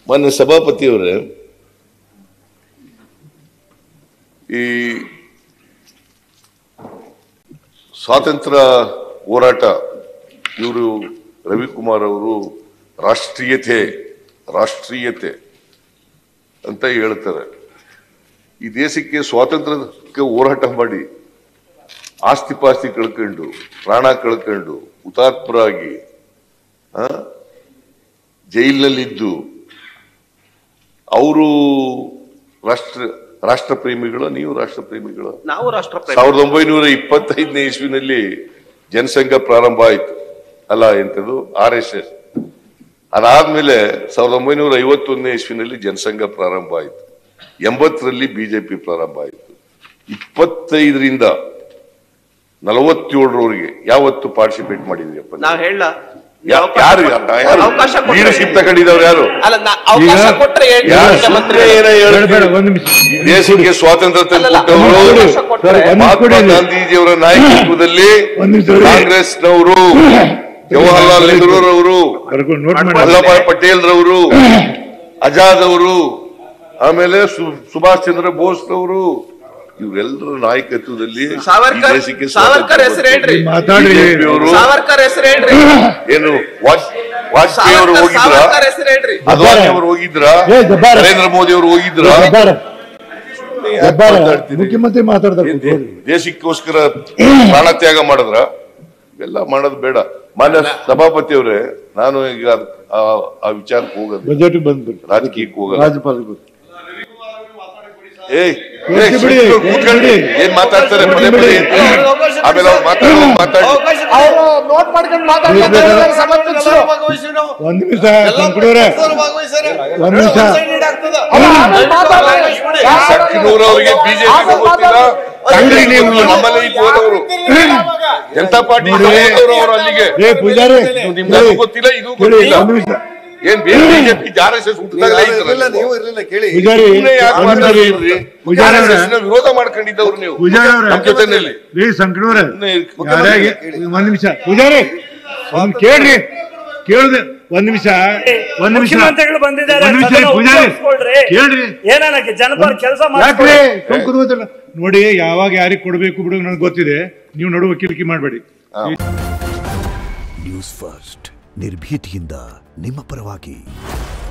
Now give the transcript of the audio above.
ಮಾನ್ಯ ಸಭಾಪತಿಯವರೇ ಈ ಸ್ವಾತಂತ್ರ್ಯ ಹೋರಾಟ ಇವರು ರವಿಕುಮಾರ್ ಅವರು ರಾಷ್ಟ್ರೀಯತೆ ರಾಷ್ಟ್ರೀಯತೆ ಅಂತ ಹೇಳ್ತಾರೆ ಈ ದೇಶಕ್ಕೆ ಸ್ವಾತಂತ್ರ್ಯಕ್ಕೆ ಹೋರಾಟ ಮಾಡಿ ಆಸ್ತಿ ಪಾಸ್ತಿ ಕಳ್ಕೊಂಡು ಪ್ರಾಣ ಕಳ್ಕೊಂಡು ಹುತಾತ್ಮರಾಗಿ ಆ, ಜೈಲಿನಲ್ಲಿದ್ದು ಅವರು ರಾಷ್ಟ್ರ ರಾಷ್ಟ್ರ ಪ್ರೇಮಿಗಳು ನೀವು ರಾಷ್ಟ್ರ ಪ್ರೇಮಿಗಳು ನಾವು ರಾಷ್ಟ್ರ ಸಾವಿರದ ಒಂಬೈನೂರ ಇಪ್ಪತ್ತೈದನೇ ಇಸ್ವಿನಲ್ಲಿ ಜನಸಂಘ ಪ್ರಾರಂಭ ಆಯಿತು ಅಲ್ಲ ಎಂತದು ಆರ್ ಎಸ್ ಎಸ್ ಅದಾದ್ಮೇಲೆ ಸಾವಿರದ ಒಂಬೈನೂರ ಐವತ್ತೊಂದನೇ ಇಸ್ವಿನಲ್ಲಿ ಜನಸಂಘ ಪ್ರಾರಂಭ ಆಯಿತು ಎಂಬತ್ತರಲ್ಲಿ ಬಿಜೆಪಿ ಪ್ರಾರಂಭ ಆಯಿತು ಇಪ್ಪತ್ತೈದರಿಂದ ನಲವತ್ತೇಳರವರೆಗೆ ಯಾವತ್ತು ಪಾರ್ಟಿಸಿಪೇಟ್ ಮಾಡಿದ್ರಿಯಪ್ಪ ನಾವ್ ಹೇಳ ಯಾ- ಯಾರು ಯಾರು ಅವಕಾಶ ಕೊಟ್ರೆ- ಲೀಡರ್ಶಿಪ್ ತಗೊಂಡಿದ್ದವ್ರು ಯಾರು ಅಲ್ಲ ನಾ- ಅವಕಾಶ ಈಗ- ಕೊಟ್ರೆ ಹೇಳಿ ಯಾರು ಮುಖ್ಯಮಂತ್ರಿ ಸುಮ್ನೆ ಏನೋ ಹೇಳ್ತೀರಿ? ಬೇಡ, ಒಂದ್ ನಿಮಿಷ. ದೇಶಕ್ಕೆ ಸ್ವಾತಂತ್ರ್ಯ ಅಲ್ಲಲ್ಲ, ತಂದುಕೊಟ್ಟವರು ಅವಕಾಶ ಕೊಟ್ರೆ ಒಂದ್ ನಿಮಿಷ ಮಹಾತ್ಮ ಕೊಡಿ ಇಲ್ಲಿ. ಗಾಂಧೀಜಿಯವರ ನಾಯಕತ್ವದಲ್ಲಿ ಒಂದ್ ನಿಮಿಷ ಇರಿ. ಕಾಂಗ್ರೆಸ್ನವರು ಜವಾಹರ್ಲಾಲ್ ನೆಹರೂರವರು ಬರ್ಕೊಂಡು ನೋಟ್ ಮಾಡಿ ವಲ್ಲಭಾಯ್ ಪಟೇಲ್ ರವರು ಆಜಾದ್ ಅವರು ಆಮೇಲೆ ಸು- ಸುಭಾಷ್ ಚಂದ್ರ ಬೋಸ್ ರವರು ಇವರೆಲ್ಲರ ನಾಯಕತ್ವದಲ್ಲಿ ಈ ಸಾವರ್ಕರ್ ದೇಶಕ್ಕೆ ಸಾವರ್ಕರ್ ಹೆಸರು ಹೇಳ್ರಿ ಮಾತಾಡ್ರಿ BJP ಅವರು ಸಾವರ್ಕರ್ ಹೆಸರು ಹೇಳ್ರಿ ಏನು ವಾಜ್- ವಾಜಪೇಯಿ ಅವರು ಸಾವರ್ಕರ್ ಹೋಗಿದ್ರ ಸಾವರ್ಕರ್ ಹೆಸರು ಹೇಳ್ರಿ ಅದ್ವಾನಿ ಅವರು ಹೋಗಿದ್ರ ಏ, ಜಬ್ಬಾರ್. ನರೇಂದ್ರ ಮೋದಿ ಅವರು ಹೋಗಿದ್ರ ಜಬ್ಬಾರ ಜಬ್ಬಾರ ಮಾತಾಡ್ತೀರಿ? ಮುಖ್ಯಮಂತ್ರಿ ಮಾತಾಡ್ತಾರೆ ಏನ್ ಕೂತ್ಕೊಳ್ಳಿ. ದೇಶಕ್ಕೋಸ್ಕರ ಪ್ರಾಣ ತ್ಯಾಗ ಮಾಡಿದ್ರ ಇವೆಲ್ಲ ಮಾಡೋದು ಬೇಡ ಮಾನ್ಯ ಸಭಾಪತಿ ಅವರೇ ನಾನು ಈಗ ಅದ್- ಆ- ಆ ವಿಚಾರಕ್ಕೆ ಹೋಗೋದು ಬಜೆಟ್ ಬಂದ್ಬಿಟ್ಟು ರಾಜಕೀಯಕ್ಕೆ ಹೋಗಲ್ಲ ರಾಜ್ಯಪಾಲರು ಏಯ್ ಕೂತ್ಕೊಳ್ಳಿ ಏಯ್, ಬಿಡಿ, ಕೂತ್ಕೊಳ್ಳಿ. ಕೂತ್ಕೊಳ್ಳಿ. ಏನ್ ಮಾತಾಡ್ತಾರೆ ಪದೇ ಪದೇ ಅಂತ. ಆಮೇಲೆ ಅವ್ರು ಮಾತಾಡೋ ಮಾತಾಡಿ ಅವರು ನೋಟ್ ಮಾಡ್ಕೊಂಡು ಮಾತಾಡ್ತಾರೆ, ಸಭಾಧ್ಯಕ್ಷರು ಒಂದ್ ನಿಮಿಷ ಸಂಕಡವ್ರೆ ಒಂದ್ ನಿಮಿಷ ಶಕ್ತಿನೂರ್ ಅವರಿಗೆ ಬಿಜೆಪಿ ಗೊತ್ತಿಲ್ಲ ಕಾಂಗ್ರೆಸ್ ನೀವು ನಮ್ಮಲ್ಲಿ ಇದ್ದು ಹೋದವರು ಜನತಾ ಪಾರ್ಟಿ ಹೋದವರು ಅವರು ಅಲ್ಲಿಗೆ ಏ ಪೂಜಾರಿ ನಿಮ್ಗೆ ಅದು ಗೊತ್ತಿಲ್ಲ ಇದು ಕೇಳಿ, ಗೊತ್ತಿಲ್ಲ ಒಂದ್ ನಿಮಿಷ ಏನ್ ಬಿಜೆಪಿ ಆರ್ ಎಸ್ ಎಸ್ ಇರ್ಲಿಲ್ಲ ನೀವು ಇರ್ಲಿಲ್ಲ ಕೇಳಿ ಪೂಜಾರಿ ಸುಮ್ನೆ ಯಾಕೆ ಒಂದ್ ನಿಮಿಷ ರೀ. ಮಾತಾಡ್ತೀರಿ? ಪೂಜಾರಿ ಅವ್ರೆ, RSS ನ ವಿರೋಧ ಮಾಡ್ಕೊಂಡಿದ್ದವ್ರು ನೀವು ಪೂಜಾರಿ ಅವ್ರೆ. ನಮ್ಮ ಜೊತೆನಲ್ಲಿ ರೀ ಸಂಕಡವ್ರೆ ಸುಮ್ನೆ ಯಾರ್ಯಾಗೆ ಒಂದ್ ನಿಮಿಷ ಪೂಜಾರಿ ಒಂದ್ ಕೇಳ್ರಿ ಕೇಳ್ದೆ ಒಂದ್ ನಿಮಿಷ ಒಂದ್ ನಿಮಿಷ ಮುಖ್ಯಮಂತ್ರಿಗಳು ಬಂದಿದ್ದಾರೆ ಒಂದ್ ನಿಮಿಷ ಸದನ ಪೂಜಾರಿ ಉಪಯೋಗಿಸ್ಕೊಳ್ರಿ. ಕೇಳ್ರಿ ಏನನ್ನಕ್ಕೆ ಜನಪರ ಕೆಲಸ ಯಾಕ್ರಿ ಸುಮ್ ಕೂತ್ಕೊತಿಲ್ಲ. ನೋಡಿ ಯಾವಾಗ ಯಾರಿಗ್ ಕೊಡ್ಬೇಕು ಬಿಡು ನನಗೆ ಗೊತ್ತಿದೆ ನೀವು ನಡು ವಕೀಲಿಕೆ ಮಾಡಬೇಡಿ ನ್ಯೂಸ್ ಫಸ್ಟ್ ನಿರ್ಭೀತಿಯಿಂದ ನಿಮ್ಮ ಪರವಾಗಿ